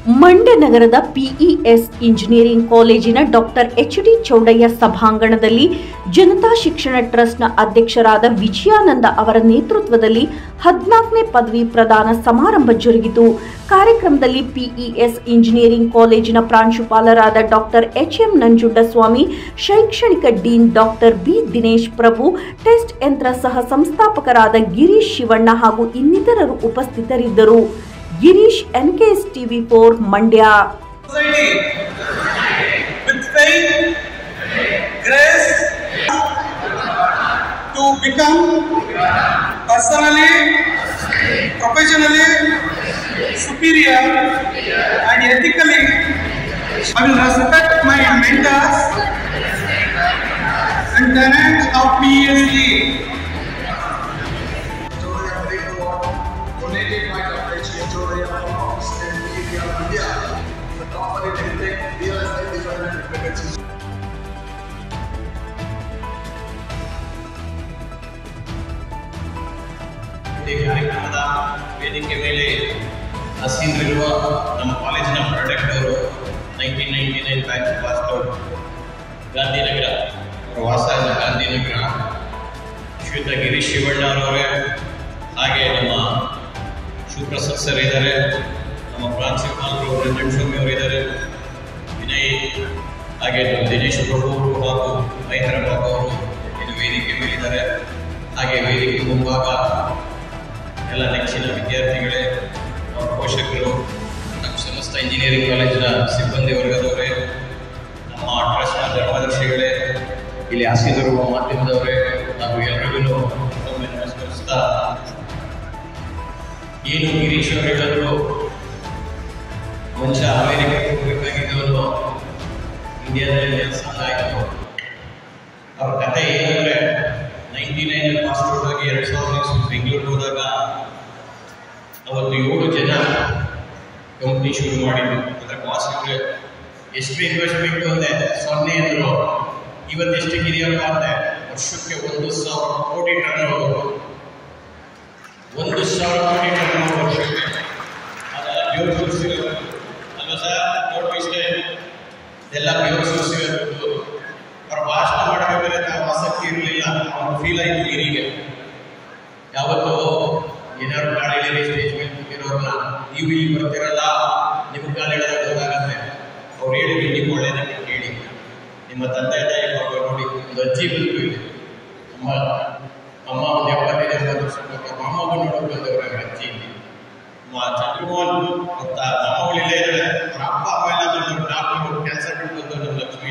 ಮಂಡ್ಯ ನಗರದ PES engineering ಕಾಲೇಜಿನ doctor H D Chowdaiah ಸಭಾಂಗಣದಲ್ಲಿ ಜನತಾ ಶಿಕ್ಷಣ ಟ್ರಸ್ಟ್ನ ಅಧ್ಯಕ್ಷರಾದ ವಿಜಯಾನಂದ ಅವರ ನೇತೃತ್ವದಲ್ಲಿ ಹದಿನಾಲ್ಕನೇ ಪದವಿ ಪ್ರದಾನ ಸಮಾರಂಭ ಜರುಗಿತು ಕಾರ್ಯಕ್ರಮದಲ್ಲಿ ಪಿಇಎಸ್ ಇಂಜಿನಿಯರಿಂಗ್ ಕಾಲೇಜಿನ ಪ್ರಾಂಶುಪಾಲರಾದ ಡಾಕ್ಟರ್ ಎಚ್ ಎಂ ನಂಜುಂಡಸ್ವಾಮಿ ಶೈಕ್ಷಣಿಕ dean doctor B Dinesh Prabhu test Yantra ಸಹ ಸಂಸ್ಥಾಪಕರಾದ ಗಿರೀಶ್ ಶಿವಣ್ಣ ಹಾಗೂ ಇನ್ನಿತರರು ಉಪಸ್ಥಿತರಿದ್ದರು Girish NKS TV four Mandya society with faith, grace to become personally, professionally superior and ethically. I will respect my mentors and tenants of PSC. donated by Dr. H. Choudhary from Oxford Media India, the company Tech Real Estate Development Limited. ಈ ಕಾರ್ಯಕ್ರಮದ ವೇದಿಕೆ ಮೇಲೆ ಹಸಿರಿರುವ ನಮ್ಮ ಕಾಲೇಜಿನ product ಅವರು nineteen ninety nine batch pass out Gandhinagar ಅವರ ವಾಸ ಇಲ್ಲ ಗಾಂಧಿನಗರ ಶ್ರೀಯುತ ಗಿರೀಶ್ ಶಿವಣ್ಣವರವರೇ ಹಾಗೆ ನಮ್ಮ ಶಿವಪ್ರಸಾದ್ ಸರ್ ಇದ್ದಾರೆ ನಮ್ಮ ಪ್ರಾಂಶುಪಾಲರು ರಂಜನ್ ಸ್ವಾಮಿ ಅವರು ಇದ್ದಾರೆ ವಿನಯ್ ಹಾಗೆ ದಿನೇಶ್ ಪ್ರಭು ಅವರು ಹಾಗೂ ಮಹೇಂದ್ರ ಬಾಬು ಅವರು ಇನ್ನು ವೇದಿಕೆ ಮೇಲಿದ್ದಾರೆ ಹಾಗೆ ವೇದಿಕೆ ಮುಂಭಾಗ ಎಲ್ಲ ನೆಚ್ಚಿನ ವಿದ್ಯಾರ್ಥಿಗಳೇ ನಮ್ಮ ಪೋಷಕರು ನಮ್ಮ ಸಮಸ್ತ ಇಂಜಿನಿಯರಿಂಗ್ ಕಾಲೇಜಿನ ಸಿಬ್ಬಂದಿ ವರ್ಗದವರೇ ನಮ್ಮ ಟ್ರಸ್ಟ್ನ ಧರ್ಮದರ್ಶಿಗಳೇ ಇಲ್ಲಿ ಹಾಸಿದಿರುವ ಮಾಧ್ಯಮದವರೇ ನಾವು ಎಲ್ರಿಗೂ ಮತ್ತೊಮ್ಮೆ ನಮಸ್ಕರಿಸ್ತಾ ಏನು ಗಿರೀಶ್ ಅವರು ಹೇಳಿದ್ರು ಮನುಷ್ಯ ಅಮೆರಿಕಕ್ಕೆ ಹೋಗಬೇಕಾಗಿದ್ದವನು ಇಂಡಿಯಾದಲ್ಲಿ ನೆಲೆಸಂಗ ಆಯಿತು ಅವ್ರ ಕತೆ ಏನಂದ್ರೆ ನೈಂಟಿ ನೈನ್ ಪಾಸ್ ಔಟ್ ಆಗಿ ಎರಡು ಸಾವಿರದ ಬೆಂಗಳೂರಿಗೆ ಹೋದಾಗ ಅವತ್ತು ಏಳು ಜನ ಕಂಪ್ನಿ ಶುರು ಮಾಡಿದ್ದು ಅಂದ್ರೆ ಬಾಸ್ ಇವ್ರೆ ಎಷ್ಟು ಇನ್ವೆಸ್ಟ್ ಬೇಕು ಅಂದೆ ಸೊನ್ನೆ ಅಂದ್ರು ಇವತ್ತೆಷ್ಟು ಗಿರಿಯಪ್ಪ ಅಂದೆ ವರ್ಷಕ್ಕೆ ಒಂದು ಸಾವಿರ ಕೋಟಿ ಟರ್ನ್ ಓವರ್ ಒಂದು ಸಾವಿರ ಕೋಟಿ ಟರ್ನ್ ಓವರ್ ವರ್ಷಕ್ಕೆ ಅದೆಲ್ಲ ಪ್ಯೂರ್ ಸುರಿಸಿರೋದು ಅಲ್ವಾ ಸರ್ ನೋಡ್ರಿ ಇಷ್ಟೇ ಇದೆಲ್ಲ ಪ್ಯೂರ್ ಸುರಿಸಿರೋದು ಅವ್ರ ಭಾಷಣ ಮಾಡಬೇಕಾದ್ರೆ ತಾವು ಆಸಕ್ತಿ ಇರಲಿಲ್ಲ ಅವ್ರ ಫೀಲ್ ಆಯ್ತು ಗಿರಿಗೆ ಯಾವತ್ತೂ ಏನಾದ್ರು ಗಾಳಿಯಲ್ಲಿ ಸ್ಟೇಜ್ ಮೇಲೆ ಕೂತಿರೋರನ್ನ ನೀವು ಇಲ್ಲಿ ಬರ್ತಿರಲ್ಲ ನಿಮ್ಮ ಕಾಲ ಹೇಳಿದಾಗ ಗೊತ್ತಾಗತ್ತೆ ಅವ್ರು ಹೇಳಿದ್ರು ನಿಮ್ಮ ಒಳ್ಳೇದಕ್ಕೆ ಕೇಳಿ ನಿಮ್ಮ ತಂದೆ ತಾಯಿ ಪಾಪ ನೋಡಿ ಒಂದು ಅಜ್ಜಿ ಬಂದು ಇದೆ ಅಮ್ಮ ಅಮ್ಮ ಒಂದು ಎಪ್ಪತ್ತೈದು ಎಂಬತ್ತು ವರ್ಷ ಪಾಪ ಮಾಮಗ ನೋಡೋಕೆ ಬಂದವ್ರ ಅಜ್ಜಿ ಮ- ಚಂದ್ರಮೋಹನ್ ಮತ್ತ ಮಾಮಗಳಿಲ್ಲೇ ಇದ್ದಾರೆ ಅವ್ರ ಅಪ್ಪ ಅಮ್ಮ ಎಲ್ಲ ಬಂದವರು ಡಾಕ್ಟರ್ ಕ್ಯಾನ್ಸರ್ ಬಿಟ್ಟು ಬಂದವರು ನಮ್ಮ ಲಕ್ಷ್ಮೀ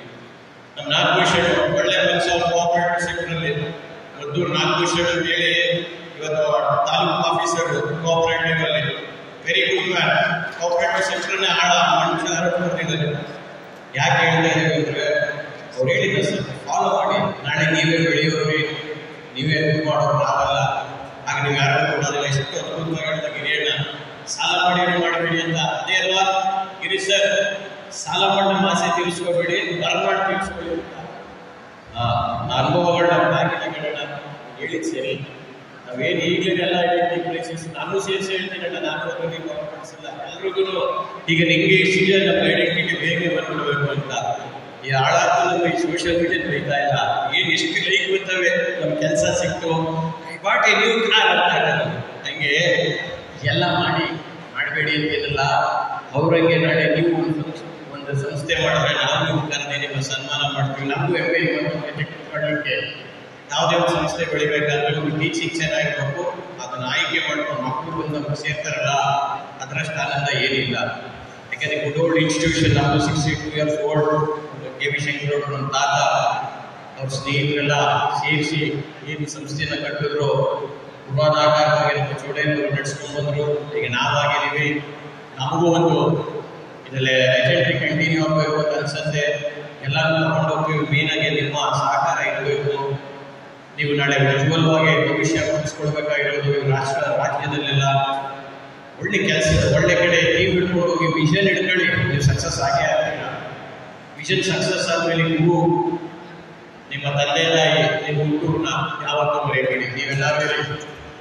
ನಮ್ಮ ನಾಗಭೂಷಣ್ ಒಳ್ಳೆ ಮನುಷ್ಯ ಕೋಆಪರೇಟಿವ್ ಸೆಕ್ಟರಲ್ಲಿ ಮದ್ದೂರು ನಾಗಭೂಷಣ್ ಅಂತ ಹೇಳಿ ಇವತ್ತು ತಾಲೂಕು ಆಫೀಸರ್ ಕೋಆಪರೇಟಿವ್ ಅಲ್ಲಿ ವೆರಿ ಗುಡ್ ಮ್ಯಾನ್ ಕೋಆಪರೇಟಿವ್ ಸೆಕ್ಟರ್ನೇ ಆಳ ಮನುಷ್ಯ ಆರೋಗ್ಯವಾಗಿದ್ದಾರೆ ಯಾಕೆ ಹೇಳ್ತಾ ಇದ್ದೀವಿ ಅಂದ್ರೆ ಅವ್ರು ಹೇಳಿದ್ರು ಸರ್ ಫಾಲೋ ಮಾಡಿ ನಾಳೆ ನೀವೇ ಬೆಳೆಯೋರಿ ನೀವೇ ಇದು ಮಾಡೋರು ನಾವಲ್ಲ ಆಗ ನೀವು ಯಾರು ಕೊಡೋದಿಲ್ಲ ಎಷ್ಟು ಅದ್ಭುತವಾಗಿ ಹೇಳ್ತಾ ಗಿರಿಯಣ್ಣ ಸಾಲ ಮಾಡಿ ಏನು ಮಾಡಬೇಡಿ ಅಂತ ಅದೇ ಅಲ್ವಾ ಗಿರಿ ಸರ್ ಸಾಲ ಮಾಡಿ ನಮ್ಮ ಆಸೆ ತೀರಿಸ್ಕೋಬೇಡಿ ಧರ್ಮ ಮಾಡಿ ತೀರಿಸ್ಕೊಳ್ಳಿ ಅಂತ ಆ, ಅನುಭವಗಳನ್ನ ದಾಖಲೆಗಳನ್ನ ಹೇಳಿದ್ ಸರಿ ನಾವೇನು ಈಗಲೇ ಎಲ್ಲ ಐಡೆಂಟಿ ಪ್ಲೇಸಸ್ ನಾನು ಸೇರಿಸಿ ಹೇಳ್ತೀನಲ್ಲ ನಾನು ಅದರಲ್ಲಿ ಕಾನ್ಫಿಡೆನ್ಸ್ ಇಲ್ಲ ಎಲ್ರಿಗೂ ಈಗ ನಿಂಗೆ ಇಷ್ಟಿದೆ ನಮ್ಮ ಐಡೆಂಟಿಟಿ ಬೇಗ ಬಂದ್ಬಿಡ್ಬೇಕು ಅಂತ ಈ ಹಾಳಾಗ್ತು ನಮ್ಮ ಈ ಸೋಷಿಯಲ್ ಮೀಡಿಯಾ ಬೈತಾ ಇಲ್ಲ ಏನು ಎಷ್ಟು ಲೈಕ್ ಬರ್ತವೆ ನಮ್ಮ ಕೆಲಸ ಸಿಕ್ತು ಬಾಟ್ ಎ ನ್ಯೂ ಕಾರ್ ಅಂತ ಹೇಳೋದು. ಹಂಗೆ ಎಲ್ಲ ಮಾಡಿ ಮಾಡಬೇಡಿ ಅಂತೇನಲ್ಲ ಅವ್ರಂಗೆ ನಾಳೆ ನೀವು ಒಂದು ಒಂದು ಸಂಸ್ಥೆ ಮಾಡಿದ್ರೆ ನಾವು ನೀವು ಕರೆದಿ ನಿಮ್ಮ ಸನ್ಮಾನ ಮಾಡ್ತೀವಿ ನಮಗೂ ಹೆಮ್ಮೆ ಇವತ್ತು ಮಾಡಲಿಕ್ಕೆ ಯಾವುದೇ ಒಂದು ಸಂಸ್ಥೆ ಬೆಳಿಬೇಕಾದ್ರೆ ಒಂದು ಟೀಚಿಂಗ್ ಚೆನ್ನಾಗಿರ್ಬೇಕು ಅದನ್ನ ಆಯ್ಕೆ ಮಾಡ್ಕೊಂಡು ಮಕ್ಕಳು ಬಂದು ನಮ್ಗೆ ಸೇರ್ತಾರಲ್ಲ ಅದರಷ್ಟು ಆನಂದ ಏನಿಲ್ಲ ಯಾಕಂದ್ರೆ ಗುಡ್ ಓಲ್ಡ್ ಇನ್ಸ್ಟಿಟ್ಯೂಷನ್ ನಮ್ಮದು sixty two years old K V ಶಂಕರವ್ರು ನಮ್ಮ ತಾತ ಅವ್ರ ಸ್ನೇಹಿತರೆಲ್ಲ ಸೇರಿಸಿ ಏನು ಸಂಸ್ಥೆಯನ್ನ ಕಟ್ಟಿದ್ರು ಪೂರ್ವಾಧಾರವಾಗಿ ನಮ್ಮ ಚೌಡಯ್ಯನವರು ನಡೆಸ್ಕೊಂಡು ಬಂದರು ಈಗ ನಾವಾಗಿದ್ದೀವಿ ನಮಗೂ ಒಂದು ಇದರಲ್ಲಿ ಐಡೆಂಟಿ ಕಂಟಿನ್ಯೂ ಆಗಬೇಕು ಅಂತ ಅನ್ಸುತ್ತೆ ಎಲ್ಲರೂ ತಗೊಂಡು ಹೋಗ್ತೀವಿ ಮೇನಾಗಿ ನಿಮ್ಮ ಸಹಕಾರ ಇರಬೇಕು ನೀವು ನಾಳೆ ಪ್ರಜ್ವಲವಾಗಿ ಭವಿಷ್ಯ ರೂಪಿಸ್ಕೊಳ್ಬೇಕಾಗಿರೋದು ಈ ರಾಷ್ಟ್ರ ರಾಜ್ಯದಲ್ಲೆಲ್ಲ ಒಳ್ಳೆ ಕೆಲಸ ಒಳ್ಳೆ ಕಡೆ ನೀವು ಹಿಡ್ಕೊಂಡು ಹೋಗಿ ವಿಷನ್ ಹಿಡ್ಕೊಳ್ಳಿ ನೀವು ಸಕ್ಸಸ್ ಆಗೇ ಆಗ್ತೀರಾ ವಿಷನ್ ಸಕ್ಸಸ್ ಆದ್ಮೇಲೆ ನೀವು ನಿಮ್ಮ ತಂದೆ ತಾಯಿ ನಿಮ್ಮ ಹುಟ್ಟೂರನ್ನ ಯಾವತ್ತೂ ಮರೆಯಬೇಡಿ ನೀವೆಲ್ಲರೂ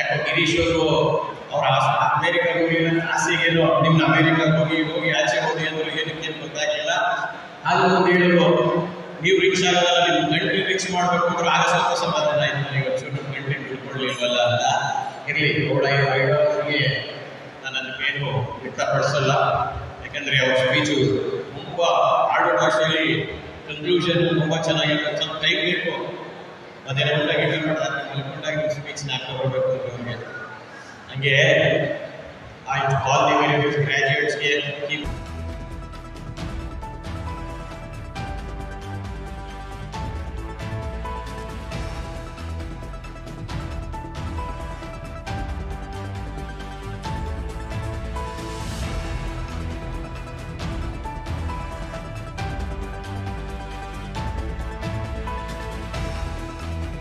ಯಾಕೋ ಗಿರೀಶ್ ಅವರು ಅವ್ರ ಅಮೇರಿಕಾಗೆ ಹೋಗಿ ಆಸೆಗೇನೋ ನಿಮ್ನ ಅಮೇರಿಕಾಗೆ ಹೋಗಿ ಹೋಗಿ ಆಚೆ ಹೋಗಿ ಅಂದ್ರೆ ಏನಕ್ಕೆ ಅಂತ ಗೊತ್ತಾಗಿಲ್ಲ ಆಗ ಒಂದು ಹೇಳಿದ್ರು ನೀವು ರಿಚ್ ಆಗೋದಲ್ಲ ನಿಮ್ಮ ಗಂಟ್ರಿ ರಿಚ್ ಮಾಡ್ಬೇಕು ಅಂದ್ರೆ ಆಗ ಸ್ವಲ್ಪ ಸಮಾಧಾನ ಆಯ್ತು ನನಗೆ ಒಂಚೂರು ನಮ್ಮ ಗಂಟ್ರಿ ಬಿಡ್ಕೊಳ್ಳಿಲ್ವಲ್ಲ ಅಂತ ಇರಲಿ ಗೌಡ ಅವರಿಗೆ ನಾನು ಅದಕ್ಕೇನು ವ್ಯಕ್ತಪಡಿಸಲ್ಲ ಯಾಕಂದ್ರೆ ಅವ್ರ ಸ್ಪೀಚು ತುಂಬ ಆಡು ಭಾಷೆಯಲ್ಲಿ ಕನ್ಕ್ಲೂಷನ್ ತುಂಬ ಚೆನ್ನಾಗಿರುತ್ತೆ ಸ್ವಲ್ಪ ಟೈಮ್ ಬೇಕು ಅದೇನೋ ಉಂಟಾಗಿ ಮಲ್ಕೊಂಡಾಗಿ ಸ್ಪೀಚ್ ಹಾಕಿ ಬರಬೇಕು ಅಂತ ಅವ್ರಿಗೆ ಹಂಗೆ ಆಯ್ತು ಆಲ್ ದಿ ವೆರಿ ಗ್ರಾಜುಯೇಟ್ಸ್ಗೆ